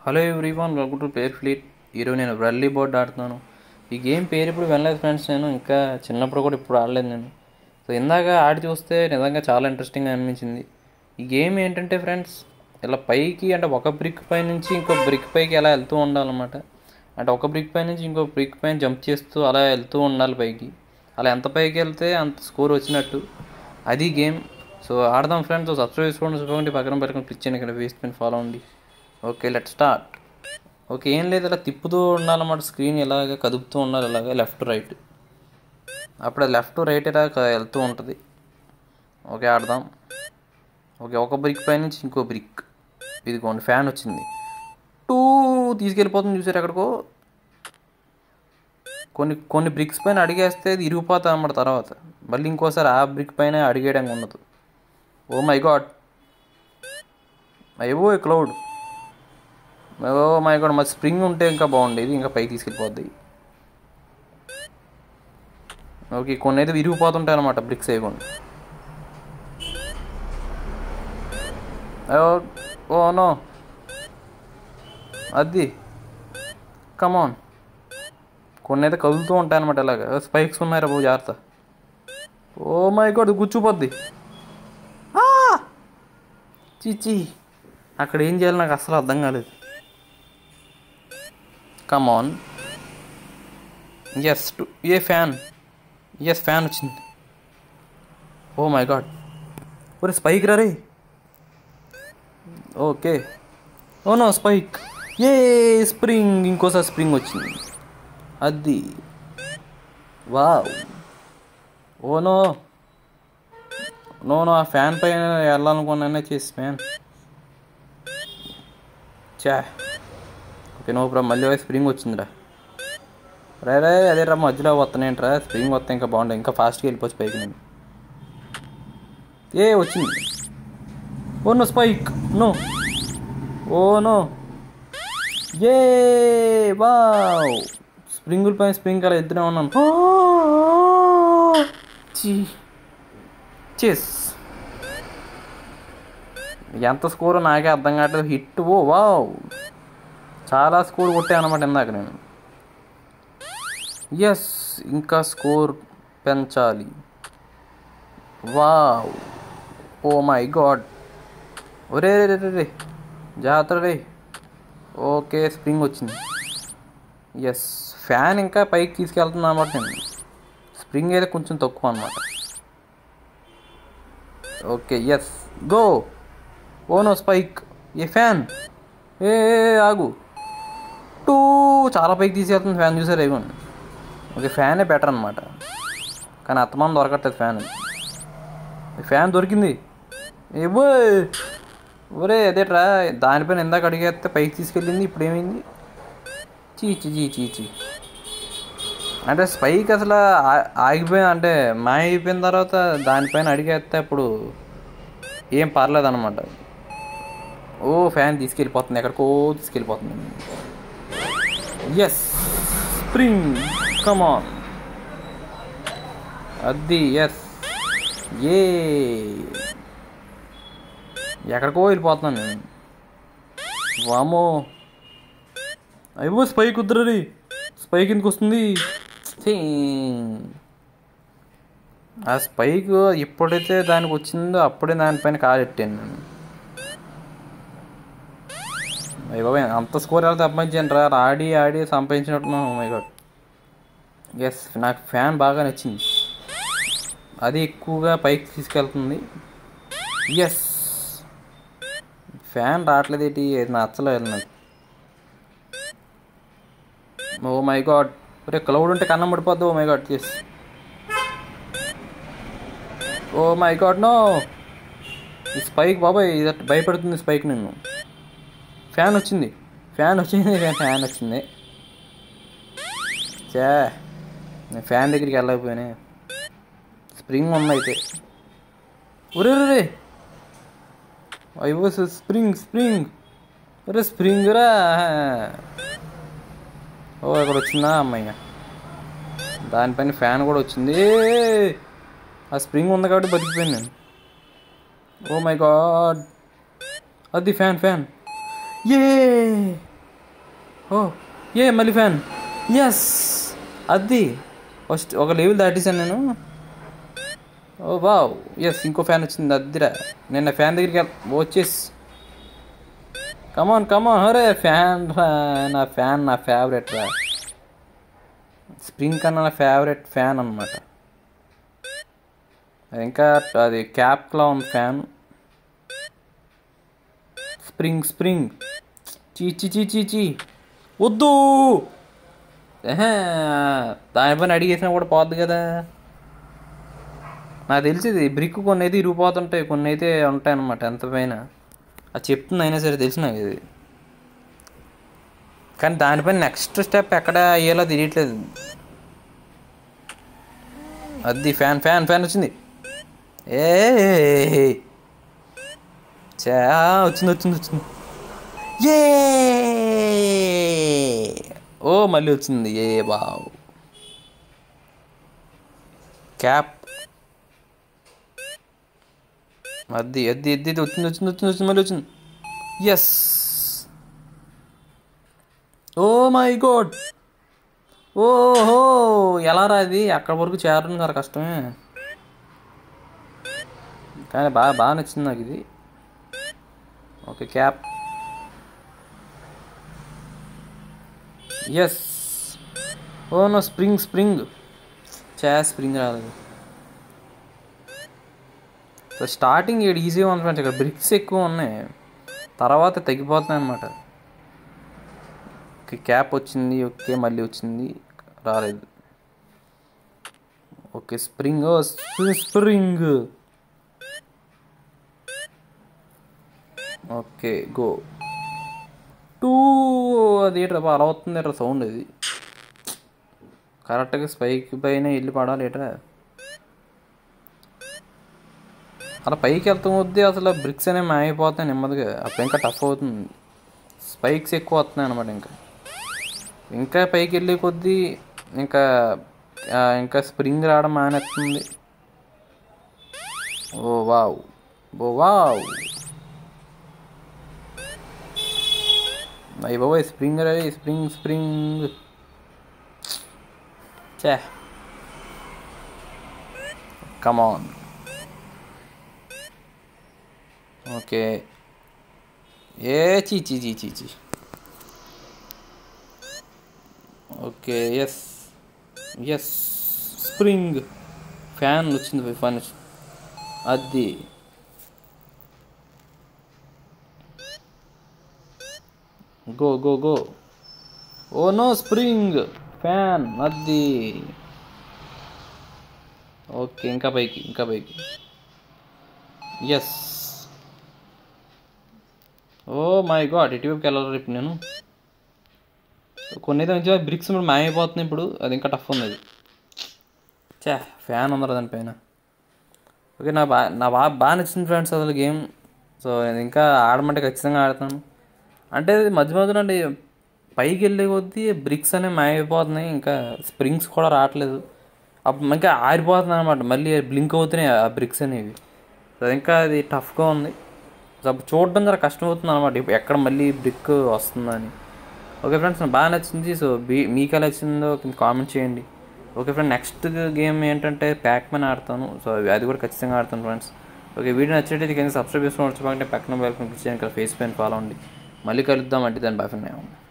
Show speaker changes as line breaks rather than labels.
Hello everyone welcome to player fleet ఈరోజు నేను రల్లీ board ఆడుతున్నాను ఈ గేమ్ పేరు ఇప్పుడు వినలేదు ఫ్రెండ్స్ నేను ఇంకా చిన్నప్పుడు కూడా ఇప్పుడు ఆడలేదు నేను సో ఇందాక ఆడి చూస్తే నిజంగా చాలా ఇంట్రెస్టింగ్ అనిపించింది ఈ గేమ్ ఏంటంటే ఫ్రెండ్స్ ఇలా పైకి అంటే ఒక బ్రిక్ పై నుంచి ఇంకో బ్రిక్ పైకి ఎలా వెళ్తూ ఉండాలన్నమాట అంటే ఒక బ్రిక్ పై నుంచి ఇంకో బ్రిక్ పైన జంప్ చేస్తూ అలా వెళ్తూ ఉండాలి పైకి అలా ఎంత పైకి వెళ్తే అంత స్కోర్ వచ్చినట్టు అది గేమ్ సో ఆడదాం ఫ్రెండ్స్ సబ్స్క్రైబ్ చేసుకోండి చూసుకోండి పక్కన పక్కన క్లిక్ చేయండి ఇక్కడ వేస్ట్ పెన్ ఫాలో అండి ఓకే లెట్ స్టార్ట్ ఓకే ఏం లేదు ఇలా తిప్పుతూ ఉండాలన్నమాట స్క్రీన్ ఇలాగ కదుపుతూ ఉండాలి ఇలాగ లెఫ్ట్ రైట్ అప్పుడు లెఫ్ట్ రైట్ ఇలా క- వెళ్తూ ఉంటుంది ఓకే ఆడదాం ఓకే ఒక బ్రిక్ పై నుంచి ఇంకో బ్రిక్ ఇదిగోండి ఫ్యాన్ వచ్చింది టూ తీసుకెళ్ళిపోతుంది చూసారు ఎక్కడికో కొన్ని కొన్ని బ్రిక్స్ పైన అడిగేస్తే ఇది ఇరిగిపోతా అన్నమాట తర్వాత మళ్ళీ ఇంకోసారి ఆ బ్రిక్ పైన అడిగేయడానికి ఉండదు ఓ మై గాడ్ అయ్యో క్లౌడ్ ఓ మై గాడ్ మరి స్ప్రింగ్ ఉంటే ఇంకా బాగుండేది ఇంకా పైకి తీసుకెళ్ళిపోద్ది ఓకే కొన్ని అయితే విరిగిపోతుంటాయి అనమాట బ్రిక్స్ వేయకుండా ఓ నో అది కమాన్ కొన్ని అయితే కదులుతూ ఉంటాయి అనమాట ఇలాగ స్పైక్స్ ఉన్నాయిరా బాబు జాగ్రత్త ఓ మై గాడ్ గుచ్చుపోద్ది ఆ! చీచీ అక్కడ ఏం చేయాలి నాకు అసలు అర్థం కాలేదు come on yes to a fan yes fan వచ్చింది ఓ మై గాడ్ ఒరే స్పైక్ రా రే okay oh no spike a spring ఇంకోసారి స్ప్రింగ్ వచ్చింది అది wow oh no no no ఆ ఫ్యాన్ పైన వెళ్ళాలనుకున్నానే చేసి ఫ్యాన్ చా ఓకే నో ప్రాబ్లం మళ్ళీ స్ప్రింగ్ వచ్చిందిరా రే రే అదే రా మధ్యలో వస్తున్నాయంట్రా స్ప్రింగ్ వస్తే ఇంకా బాగుంటుంది ఇంకా ఫాస్ట్గా వెళ్ళిపోవచ్చు పైకి నేను ఏ వచ్చింది oh no spike no oh no ఏ వావ్ స్ప్రింగుల పైన స్ప్రింగ్ అలా ఎత్తునే ఉన్నాను చీ చెస్ ఎంత స్కోర్ నాకే అర్థం కావట్లేదు హిట్ ఓ వావ్ చాలా స్కోర్ కొట్టాను అనమాట ఇందాక నేను ఎస్ ఇంకా స్కోర్ పెంచాలి వావ్ ఓ మై గాడ్ ఒరే రే రే రే రే జాతర రే ఓకే స్ప్రింగ్ వచ్చింది ఎస్ ఫ్యాన్ ఇంకా పైకి తీసుకెళ్తున్నా అనమాట నేను స్ప్రింగ్ అయితే కొంచెం తక్కువ అనమాట okay yes go oh no spike a fan ఏ ఏ, ఏ, ఆగు టూ చాలా పైకి తీసుకెళ్తుంది ఫ్యాన్ చూసారు ఏగోండి ఓకే ఫ్యానే బెటర్ అనమాట కానీ అత్తమానం దొరకట్లేదు ఫ్యాన్ ఫ్యాన్ దొరికింది ఏవో ఒరే అదేట్రా దానిపైన ఇందాక అడిగేస్తే పైకి తీసుకెళ్ళింది ఇప్పుడు ఏమైంది చీచి చీ చీ చీ అంటే స్పైక్ అసలు ఆ- ఆగిపోయిన అంటే మాయ అయిపోయిన తర్వాత దానిపైన అడిగేస్తే అప్పుడు ఏం పర్లేదు అనమాట ఓ ఫ్యాన్ తీసుకెళ్ళిపోతుంది ఎక్కడికో తీసుకెళ్ళిపోతుంది ఎస్ స్ప్రింగ్ కమాన్ అది ఎస్ ఏ ఎక్కడికో వెళ్ళిపోతున్నాను నేను వామో అయ్యో స్పైక్ కుదరది స్పైక్ ఎందుకు వస్తుంది ఛీ. ఆ స్పైక్ ఎప్పుడైతే దానికి వచ్చిందో అప్పుడే దానిపైన కాలెట్టాను నేను అయ్య బాబాయ్ అంత స్కోర్ ఎలా సంపాదించాను రా ఆడి ఆడి సంపాదించినట్టున్నాను మై గాడ్ ఎస్ నాకు ఫ్యాన్ బాగా నచ్చింది అది ఎక్కువగా పైకి తీసుకెళ్తుంది ఎస్ ఫ్యాన్ రావట్లేదు ఏంటి అది నచ్చలేదు నాకు ఓ మై గాడ్ ఒరే క్లౌడ్ ఉంటే కన్నం పడిపోద్దు oh my god yes oh my god no ఈ స్పైక్ బాబాయ్ ఇది అట్ట భయపెడుతుంది స్పైక్ నిన్ను ఫ్యాన్ వచ్చింది ఫ్యాన్ వచ్చింది ఫ్యాన్ వచ్చింది చే నేను ఫ్యాన్ దగ్గరికి వెళ్ళకపోయానే స్ప్రింగ్ ఉంది అయితే ఒరే రే అయ్యో స్ప్రింగ్ స్ప్రింగ్ ఒరే స్ప్రింగ్ రా ఓ ఇక్కడ వచ్చిందా అమ్మాయి దానిపైన ఫ్యాన్ కూడా వచ్చింది ఆ స్ప్రింగ్ ఉంది కాబట్టి బతికిపోయాను నేను ఓ మై గాడ్ అది ఫ్యాన్ ఫ్యాన్ ఏ ఓ ఏ మళ్ళీ ఫ్యాన్ ఎస్ అది ఫస్ట్ ఒక లెవెల్ దాటేసాను నేను ఓ వావ్ ఎస్ ఇంకో ఫ్యాన్ వచ్చింది అద్దిరా నిన్న ఫ్యాన్ దగ్గరికి వెళ్- వచ్చేసి కమాన్ కమాన్ హరే ఫ్యాన్ రా నా ఫ్యాన్ నా ఫేవరెట్ రా స్ప్రింగ్ కన్నా నా ఫేవరెట్ ఫ్యాన్ అనమాట ఇంకా అది క్యాప్లో ఉంది ఫ్యాన్ స్ప్రింగ్ స్ప్రింగ్ చీచి చీచి చీ వద్దు ఏహే, దానిపైన అడిగేసినా కూడా పోద్ది కదా నాకు తెలిసింది బ్రిక్ కొన్ని అయితే ఇరిగిపోతుంటాయి కొన్ని అయితే ఉంటాయి అన్నమాట ఎంత పైన అది చెప్తుంది అయినా సరే తెలిసి నాకు ఇది కానీ దానిపైన నెక్స్ట్ స్టెప్ ఎక్కడ అయ్యేలో తెలియట్లేదు అది ఫ్యాన్ ఫ్యాన్ ఫ్యాన్ వచ్చింది ఏ చా వచ్చింది వచ్చింది వచ్చింది ఏ ఓ మళ్ళీ వచ్చింది ఏ బావ్ క్యాప్ అది అది అది అది వచ్చింది వచ్చింది వచ్చింది వచ్చింది మళ్ళీ వచ్చింది ఎస్ ఓ మై గాడ్ ఓహో ఎలా రా ఇది అక్కడ వరకు చేరడం చాలా కష్టమే కానీ బాగా బాగా నచ్చింది నాకు ఇది okay cap yes oh no spring spring చే స్ప్రింగ్ రాలేదు సో స్టార్టింగ్ ఇక్కడ ఈజీగా ఉంది ఫ్రెండ్స్ ఇక్కడ బ్రిక్స్ ఎక్కువ ఉన్నాయి తర్వాత తగ్గిపోతున్నాయి అనమాట ఓకే క్యాప్ వచ్చింది ఓకే మళ్ళీ వచ్చింది రాలేదు okay spring oh spring okay go టూ అది ఏంట్రా బా అలా అవుతుంది ఎట్రా సౌండ్ అది కరెక్ట్గా స్పైక్ పైన వెళ్ళి పడాలి ఏట్రా అలా పైకి వెళ్తాం వద్ది అసలు బ్రిక్స్ అనేవి మాయమైపోతాయి నెమ్మదిగా అప్పుడు ఇంకా టఫ్ అవుతుంది స్పైక్స్ ఎక్కువ వస్తున్నాయి అనమాట ఇంకా ఇంకా పైకి వెళ్ళే కొద్దీ ఇంకా ఆ, ఇంకా స్ప్రింగ్ రావడం మానేస్తుంది ఓ వావ్ ఓ వావ్ అయ్యి బాబాయ్ స్ప్రింగ్ రే స్ప్రింగ్ స్ప్రింగ్ చే కమాన్ ఓకే ఏ చీ చీ చీ చీ చీ okay yes yes spring fan వచ్చింది ఫ్యాన్ వచ్చింది అది go go go oh no spring fan అది ఓకే ఇంకా పైకి ఇంకా పైకి ఎస్ ఓ మై గాడ్ ఇటువైపుకి వెళ్ళాలి ఇప్పుడు నేను కొన్ని అయితే మంచిగా బ్రిక్స్ ఇప్పుడు మాయమైపోతున్నాయి ఇప్పుడు అది ఇంకా టఫ్ ఉంది అది చా ఫ్యాన్ ఉందరా దానిపైన ఓకే నా బా నా బాగా బాగా నచ్చింది ఫ్రెండ్స్ అసలు గేమ్ సో నేను ఇంకా ఆడమంటే ఖచ్చితంగా ఆడతాను అంటే ఇది మధ్య మధ్యలో అండి పైకి వెళ్ళే కొద్దీ బ్రిక్స్ అనేవి మాయమైపోతున్నాయి ఇంకా స్ప్రింగ్స్ కూడా రావట్లేదు అప్పుడు ఇంకా ఆరిపోతుంది అనమాట మళ్ళీ బ్లింక్ అవుతున్నాయి ఆ బ్రిక్స్ అనేవి సో ఇంకా అది టఫ్గా ఉంది సో అప్పుడు చూడడం చాలా కష్టం అవుతుంది అనమాట ఎక్కడ మళ్ళీ బ్రిక్ వస్తుందని ఓకే ఫ్రెండ్స్ నాకు బాగా నచ్చింది సో బీ మీకు ఎలా నచ్చిందో కింద కామెంట్ చేయండి ఓకే ఫ్రెండ్ నెక్స్ట్ గేమ్ ఏంటంటే ప్యాక్ మ్యాన్ ఆడతాను సో అది కూడా ఖచ్చితంగా ఆడతాను ఫ్రెండ్స్ ఓకే వీడియో నచ్చినట్టయితే కింద సబ్స్క్రైబ్ చేసుకోవచ్చు పక్కన పక్కన బెల్ క్లిక్ చేయండి ఇక్కడ ఫేస్ పైన ఫాలో అండి మళ్ళీ కలుద్దాం అంటే దాని బాగా